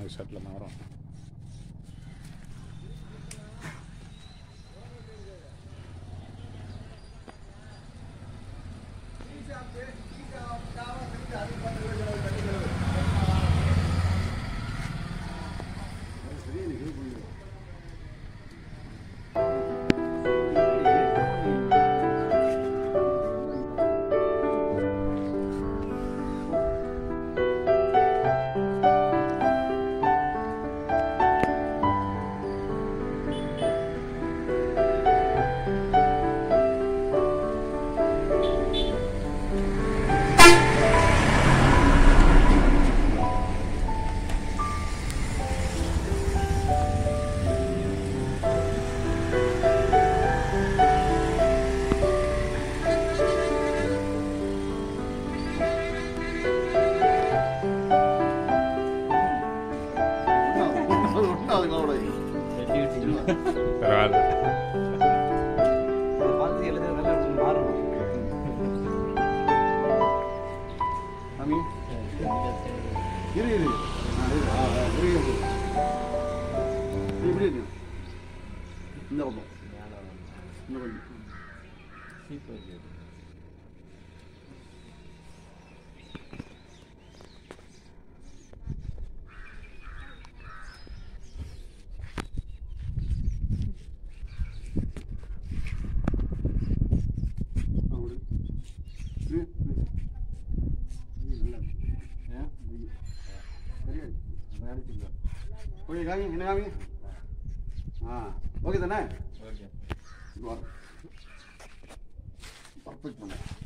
அந்த ஷர்ட்டில் தான் வரும் பரவாயில்ல இரு இரு ஆ, இரு. ஆ, ஆ, இரு, இரு. நீ இப்படி இரு. இந்த பக்கம் இந்த கொஞ்சம் ஆ, விடு. இரு, இரு. இரு, நல்லா இருக்கு. ஏன்? இரு. சரியா இருக்கு. அதை அடிச்சுக்கலாம். ஓகே காமி என்ன காமி ஆ ஓகே தானே ஓகே பர்ஃபெக்ட் பண்ண